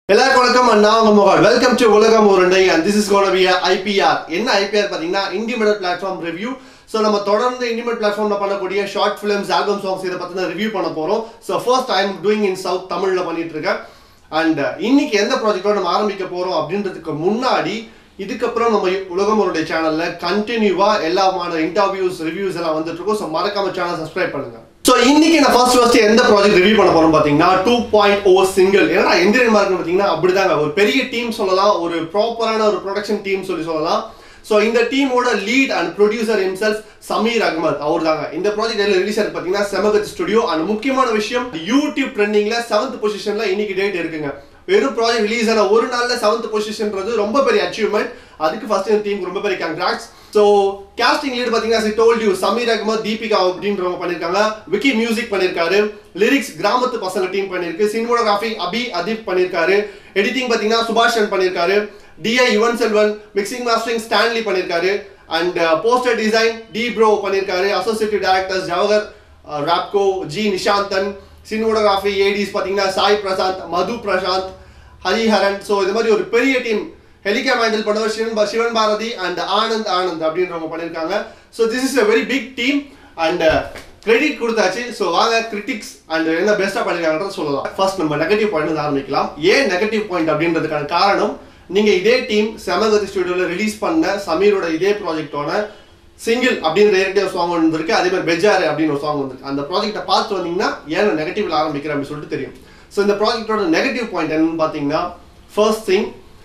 எல்லாருக்கும் வணக்கம் and நான் உங்க மோகன் வெல்கம் டு உலகம் உருண்டை அண்ட் திஸ் இஸ் கோன பி ஐபிஆர் என்ன ஐபிஆர் பாத்தீங்கன்னா இண்டிமெண்ட் பிளாட்ஃபார்ம் ரிவ்யூ ஸோ நம்ம தொடர்ந்து இண்டிமெண்ட் பிளாட்ஃபார்ம்ல பண்ணக்கூடிய ஷார்ட் ஃபிலிம்ஸ் ஆல்பம் சாங்ஸ் இதை பத்தின ரிவ்யூ பண்ண போறோம் so first I am doing in South தமிழ்ல பண்ணிட்டு இருக்கேன் அண்ட் இன்னைக்கு எந்த ப்ராஜெக்டோட நம்ம ஆரம்பிக்க போறோம் அப்படின்றதுக்கு முன்னாடி இதுக்கப்புறம் நம்ம உலகமோருடைய சேனல்ல கண்டினியூவா எல்லாமான இன்டர்வியூஸ் ரிவ்யூஸ் எல்லாம் வந்துட்டு இருக்கும் ஸோ மறக்காம சேனல் சப்ஸ்கிரைப் பண்ணுங்க ஸோ இன்னைக்கு நான் ஃபர்ஸ்ட் ஃபர்ஸ்ட் எந்த ப்ராஜெக்ட் ரிவ்யூ பண்ண போறோம் பாத்தீங்கன்னா டூ பாயிண்ட் ஓ சிங்கிள் ஏன்னா எந்திரன் மார்க் பாத்தீங்கன்னா அப்படிதாங்க ஒரு பெரிய டீம் சொல்லலாம் ஒரு ப்ராப்பரான ஒரு ப்ரொடக்ஷன் டீம் சொல்லி சொல்லலாம் ஸோ இந்த டீமோட lead and producer himself Sameer Ahmed அவர் தாங்க இந்த ப்ராஜெக்ட் எல்லாம் ரிலீஸ் ஆயிருக்கு பார்த்தீங்கன்னா செமகத் ஸ்டுடியோ அண்ட் முக்கியமான விஷயம் யூடியூப் ட்ரெண்டிங்ல செவன்த் பொசிஷன்ல இன்னைக்கு டேட் இருக்குங்க வெறும் ப்ராஜெக்ட் ரிலீஸ் ஆன ஒரு நாள்ல செவன்த் பொசிஷன்ன்றது ரொம்ப பெரிய அச்சீவ்மெண்ட் அதுக்கு ஃபர்ஸ்ட் இந்த டீம் ரொம்ப பெரிய கங்க்ராட்ஸ் ஸோ casting லீட் பார்த்தீங்கன்னா டோல்ட் யூ சமீர் அகமத் தீபிகா அப்படின்றவங்க பண்ணியிருக்காங்க விக்கி மியூசிக் பண்ணியிருக்காரு லிரிக்ஸ் கிராமத்து பசங்க டீம் பண்ணியிருக்கு சினிமோகிராஃபி அபி அதீப் பண்ணியிருக்காரு எடிட்டிங் பார்த்தீங்கன்னா சுபாஷன் பண்ணியிருக்காரு DI Yuvan Selvan mixing mastering Stanley பண்ணியிருக்காரு and poster design D bro பண்ணியிருக்காரு அசோசியேட்டிவ் டைரக்டர்ஸ் ஜவஹர் ராப்கோ ஜி நிஷாந்தன் சினிமோகிராஃபி ஏடிஸ் பார்த்தீங்கன்னா சாய் பிரசாந்த் மது பிரசாந்த் ஹரிஹரன் ஸோ இது மாதிரி ஒரு பெரிய டீம் ஹெலிகாம் ஹேண்டில் பண்ணவர் சிவன் பா- சிவன் பாரதி அண்ட் ஆனந்த் ஆனந்த் அப்படின்றவங்க பண்ணியிருக்காங்க so this is a very big team and credit கொடுத்தாச்சு ஸோ வாங்க கிரிட்டிக்ஸ் அண்ட் என்ன பெஸ்ட்டாக பண்ணிருக்காங்கன்றத சொல்லலாம் ஃபர்ஸ்ட் நம்ம நெகட்டிவ் பாயிண்ட் ஆரம்பிக்கலாம் ஏன் நெகட்டிவ் பாயிண்ட் அப்படின்றதுக்கான காரணம் நீங்க இதே டீம் செமகதி ஸ்டுடியோவில் ரிலீஸ் பண்ண சமீரோட இதே ப்ராஜெக்டோட சிங்கிள் அப்படின்னு டைரக்டே ஒரு சாங் வந்திருக்கு அதே மாதிரி பெஜாரு அப்படின்னு ஒரு சாங் வந்திருக்கு அந்த ப்ராஜெக்ட்டை பார்த்து வந்தீங்கன்னா ஏன் நெகட்டிவ்ல ஆரம்பிக்கிறேன் அப்படின்னு சொல்லிட்டு தெரியும் ஸோ இந்த ப்ராஜெக்டோட நெகட்டிவ் பாயிண்ட் என்னன்னு பார்த்தீங்கன்னா ஃபர்ஸ்ட் திங்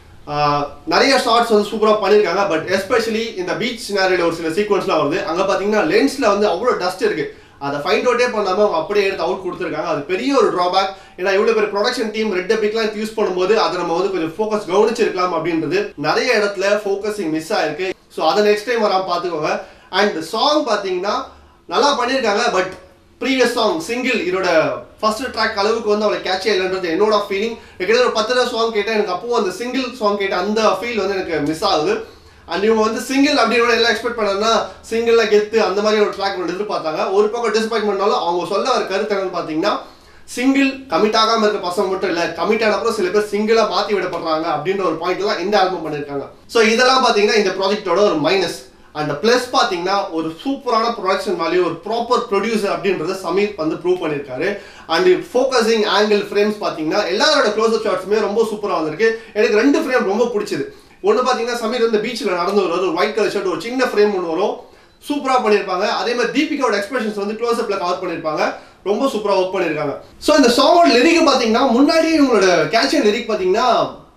நிறைய ஷார்ட்ஸ் வந்து சூப்பராக பண்ணியிருக்காங்க பட் எஸ்பெஷலி இந்த பீச் சினாரியில் ஒரு சில சீக்வன்ஸ்லாம் வருது அங்கே பார்த்தீங்கன்னா லென்ஸில் வந்து அவ்வளோ டஸ்ட் இருக்கு அதை ஃபைண்ட் அவுட்டே பண்ணாமல் அவங்க அப்படியே எடுத்து அவுட் கொடுத்துருக்காங்க அது பெரிய ஒரு ட்ராபேக் ஏன்னா இவ்வளோ பெரிய ப்ரொடக்ஷன் டீம் ரெட் எபிக்லாம் யூஸ் பண்ணும்போது அதை நம்ம வந்து கொஞ்சம் ஃபோக்கஸ் கவனிச்சிருக்கலாம் அப்படின்றது நிறைய இடத்துல ஃபோக்கஸிங் மிஸ் ஆயிருக்கு ஸோ அதை நெக்ஸ்ட் டைம் வராமல் பார்த்துக்கோங்க அண்ட் சாங் பார்த்தீங்கன்னா நல்லா பண்ணியிருக்காங்க பட் ப்ரீவியஸ் சாங் சிங்கிள் இதோட ஃபர்ஸ்ட் ட்ராக் அளவுக்கு வந்து அவளை கேட்சே இல்லைன்றது என்னோட ஃபீலிங் கிட்டத்தட்ட ஒரு பத்து தடவை சாங் கேட்டேன் எனக்கு அப்போ அந்த சிங்கிள் சாங் கேட்ட அந்த ஃபீல் வந்து எனக்கு மிஸ் ஆகுது அண்ட் இவங்க வந்து சிங்கிள் அப்படின்னு எல்லாம் எக்ஸ்பெக்ட் பண்ணனா சிங்கிள்ல கெத்து அந்த மாதிரி ஒரு ட்ராக் ஒன்று எதிர்பார்த்தாங்க ஒரு பக்கம் டிசப்பாயின்மெண்ட்னாலும் அவங்க சொல்ல வர கருத்து என்னன்னு பார்த்தீங்கன்னா சிங்கிள் கமிட் ஆகாம இருக்க பசங்க மட்டும் இல்ல கமிட் ஆன அப்புறம் சில பேர் சிங்கிளா மாத்தி விடப்படுறாங்க அப்படின்ற ஒரு பாயிண்ட் தான் இந்த ஆல்பம் பண்ணிருக்காங்க ஸோ இதெல்லாம் பாத்தீங்கன்னா இந்த ப்ராஜெக்டோட ஒரு மைனஸ் அண்ட் ப்ளஸ் பார்த்தீங்கன்னா ஒரு சூப்பரான ப்ரொடக்ஷன் வேல்யூ ஒரு ப்ராப்பர் ப்ரொடியூசர் அப்படின்றத சமீர் வந்து ப்ரூவ் பண்ணியிருக்காரு அண்ட் ஃபோக்கஸிங் ஆங்கிள் ஃப்ரேம்ஸ் பார்த்தீங்கன்னா எல்லாரோட க்ளோஸ்அப் ஷாட்ஸுமே ரொம்ப சூப்பராக வந்திருக்கு எனக்கு ரெண்டு ஃப்ரேம் ரொம்ப பிடிச்சது ஒன்று பார்த்தீங்கன்னா சமீர் வந்து பீச்சில் நடந்து வருவார் ஒரு ஒயிட் கலர் ஷர்ட் ஒரு சின்ன ஃப்ரேம் ஒன்று வரும் சூப்பராக பண்ணியிருப்பாங்க அதே மாதிரி தீபிகாவோட எக்ஸ்பிரஷன்ஸ் வந்து க்ளோஸ்அப்பில் கவர் பண்ணியிருப்பாங்க ரொம்ப சூப்பராக ஒர்க் பண்ணியிருக்காங்க ஸோ இந்த சாங்கோட லிரிக் பார்த்தீங்கன்னா முன்னாடியே இவங்களோட கேட்சியன் லிரிக் பார்த்தீங்கன்னா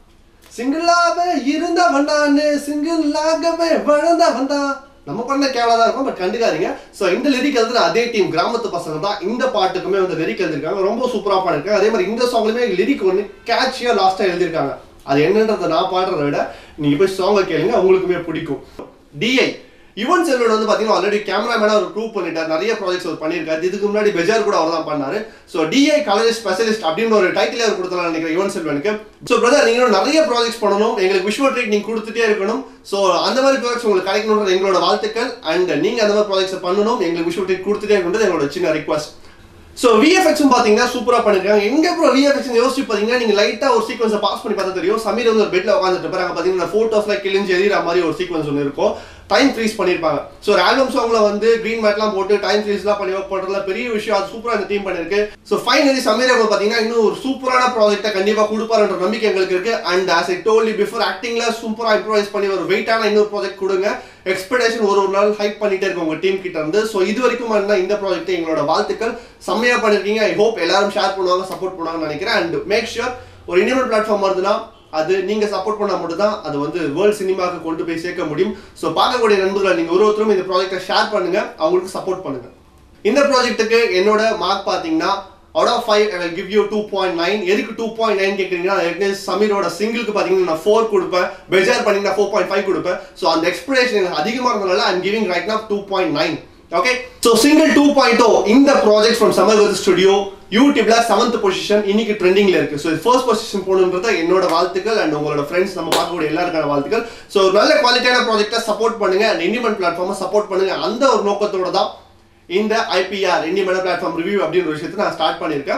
சிங்கிளாக இருந்த வந்தான்னு சிங்கிளாகவே வளர்ந்த வந்தா நம்ம பண்ண கேவலா தான் இருக்கும் பட் கண்டுக்காதீங்க ஸோ இந்த லிரிக் எழுதுன அதே டீம் கிராமத்து பசங்க தான் இந்த பாட்டுக்குமே வந்து லிரிக் எழுதிருக்காங்க ரொம்ப சூப்பராக பண்ணிருக்காங்க அதே மாதிரி இந்த சாங்லயுமே லிரிக் ஒன்று கேட்சியாக லாஸ்ட்டாக எழுதியிருக்காங்க அது என்னன்றதை நான் பாடுறத விட நீங்க போய் சாங்கை கேளுங்க உங்களுக்குமே பிடிக்கும் டிஐ யுவன் செல்வன் வந்து பார்த்தீங்கன்னா ஆல்ரெடி கேமராமேனா அவர் ப்ரூவ் பண்ணிட்டார் நிறைய ப்ராஜெக்ட்ஸ் அவர் பண்ணியிருக்காரு இதுக்கு முன்னாடி பெஜார் கூட அவர் தான் பண்ணாரு ஸோ டிஐ கலர் ஸ்பெஷலிஸ்ட் அப்படின்னு ஒரு டைட்டில் அவர் கொடுத்தலாம் நினைக்கிறேன் யுவன் செல்வனுக்கு ஸோ பிரதர் நீங்களும் நிறைய ப்ராஜெக்ட்ஸ் பண்ணணும் எங்களுக்கு விஷுவல் ட்ரீட் நீங்கள் கொடுத்துட்டே இருக்கணும் ஸோ அந்த மாதிரி ப்ராஜெக்ட்ஸ் உங்களுக்கு கிடைக்கணுன்றது எங்களோட வாழ்த்துக்கள் அண்ட் நீங்கள் அந்த மாதிரி ப்ராஜெக்ட்ஸ் பண்ணணும் எங்களுக்கு விஷுவல் ட்ரீட் கொடுத்துட்டே இருக்கணுன்றது எங்களோட சின்ன ரிக்வஸ்ட் ஸோ விஎஃப்எக்ஸும் பார்த்தீங்கன்னா சூப்பராக பண்ணிருக்காங்க எங்க ப்ரோ விஎஃப்எக்ஸ் யோசிச்சு பார்த்தீங்கன்னா நீங்கள் லைட்டாக ஒரு சீக்வன்ஸை பாஸ் பண்ணி பார்த்தா தெரியும் சமீர் வந்து ஒரு பெட்டில் உட்காந்துட்டு பாருங்க பார்த்தீங்கன்னா ஃபோட்டோஸ்லாம் கிழிஞ்சு எதிர மாதிரி ஒரு சீக்வன்ஸ் ஒன்று இருக்கும் டைம் ஃப்ரீஸ் பண்ணியிருப்பாங்க ஸோ ஒரு ஆல்பம் சாங்ல வந்து கிரீன் மேட்லாம் போட்டு டைம் ஃப்ரீஸ்லாம் பண்ணி ஒர்க் பண்ணுறதுல பெரிய விஷயம் அது சூப்பராக இந்த டீம் பண்ணிருக்கு ஸோ ஃபைனலி சமீர் அவங்க பார்த்தீங்கன்னா இன்னும் ஒரு சூப்பரான ப்ராஜெக்ட்டை கண்டிப்பாக கொடுப்பாருன்ற நம்பிக்கை எங்களுக்கு இருக்கு and as I told before ஆக்டிங்ல சூப்பராக இம்ப்ரூவைஸ் பண்ணி ஒரு வெயிட்டான இன்னொரு ப்ராஜெக்ட் கொடுங்க எக்ஸ்பெக்டேஷன் ஒரு ஒரு நாள் ஹைப் பண்ணிட்டே இருக்கு உங்க டீம் கிட்ட இருந்து ஸோ இது வரைக்கும் என்ன இந்த ப்ராஜெக்ட் எங்களோட வாழ்த்துக்கள் செம்மையா பண்ணிருக்கீங்க ஐ ஹோப் எல்லாரும் ஷேர் பண்ணுவாங்க சப்போர்ட் பண்ணுவாங்கன்னு நினைக்கிறேன் அண்ட் மேக் ஷூர் ஒரு இண்டியன் பிளாட்ஃபார்ம் வருதுன்னா அது நீங்க சப்போர்ட் பண்ணா மட்டும் தான் அது வந்து வேர்ல்ட் சினிமாவுக்கு கொண்டு போய் சேர்க்க முடியும் ஸோ பார்க்கக்கூடிய நண்பர்கள் நீங்க ஒரு ஒருத்தரும் இந்த ப்ராஜெக்டை ஷேர் பண்ணுங்க அவங்களுக்கு சப்போர்ட் பண்ணுங்க இந்த ப்ராஜெக்ட்டுக்கு என்னோட மார்க் பார்த்தீங்கன்னா out of five I give you two point nine எதுக்கு டூ பாயிண்ட் நைன் கேட்குறீங்கன்னா ஏற்கனவே சமீரோட சிங்கிளுக்கு பார்த்தீங்கன்னா நான் ஃபோர் கொடுப்பேன் பெஜார் பண்ணீங்கன்னா ஃபோர் பாயிண்ட் ஃபைவ் கொடுப்பேன் ஸோ அந்த எக்ஸ்பிரேஷன் எனக்கு அதிகமாக இருந்தனால I'm giving right now two point nine okay so single two point o இந்த ப்ராஜெக்ட் ஃப்ரம் சமர்கத் ஸ்டுடியோ யூடியூப்ல செவன்த் பொசிஷன் இன்னைக்கு ட்ரெண்டிங்ல இருக்கு ஸோ ஃபர்ஸ்ட் பொசிஷன் போகணுன்றத என்னோட வாழ்த்துக்கள் அண்ட் உங்களோட ஃப்ரெண்ட்ஸ் நம்ம பார்க்கக்கூடிய எல்லாருக்கான வாழ்த்துக்கள் ஸோ நல்ல குவாலிட்டியான ப்ராஜெக்டை சப்போர்ட் பண்ணுங்க அண்ட் இண்டிபெண்ட் பிளாட்ஃபார்மை சப்போர்ட் பண்ணுங்க அந்த ஒரு நோக்கத்தோட தான் இந்த ஐபிஆர் இண்டிபெண்ட் பிளாட்ஃபார்ம் ரிவ்யூ அப்படின்ற விஷயத்தை நான் ஸ்டார்ட் பண்ணியிருக்கேன்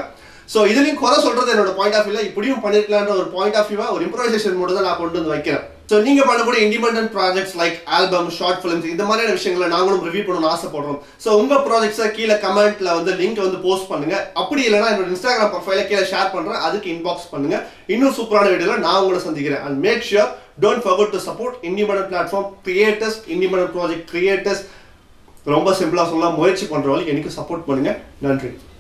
ஸோ இதுலயும் குறை சொல்றது என்னோட பாயிண்ட் ஆஃப் வியூல இப்படியும் பண்ணிருக்கலான்ற ஒரு பாயிண்ட் ஆஃப் வியூவா ஒரு இம்ப்ரோவைசேஷன் மட்டும் தான் நான் கொண்டு வந்து வைக்கிறேன் ஸோ நீங்க பண்ணக்கூடிய independent projects like album short films இந்த மாதிரியான விஷயங்களை நாங்களும் ரிவ்யூ பண்ணணும்னு ஆசைப்படுறோம் ஸோ உங்க ப்ராஜெக்ட்ஸை கீழே கமெண்ட்ல வந்து லிங்க் வந்து போஸ்ட் பண்ணுங்க அப்படி இல்லைனா என்னோட இன்ஸ்டாகிராம் ப்ரொஃபைல கீழே ஷேர் பண்றேன் அதுக்கு இன்பாக்ஸ் பண்ணுங்க இன்னும் சூப்பரான வீடியோல நான் உங்களை சந்திக்கிறேன் and make sure don't forget to support independent platform creators independent project creators ரொம்ப சிம்பிளா சொல்லலாம் முயற்சி பண்றவங்களுக்கு எனக்கு சப்போர்ட் பண்ணுங்க நன்றி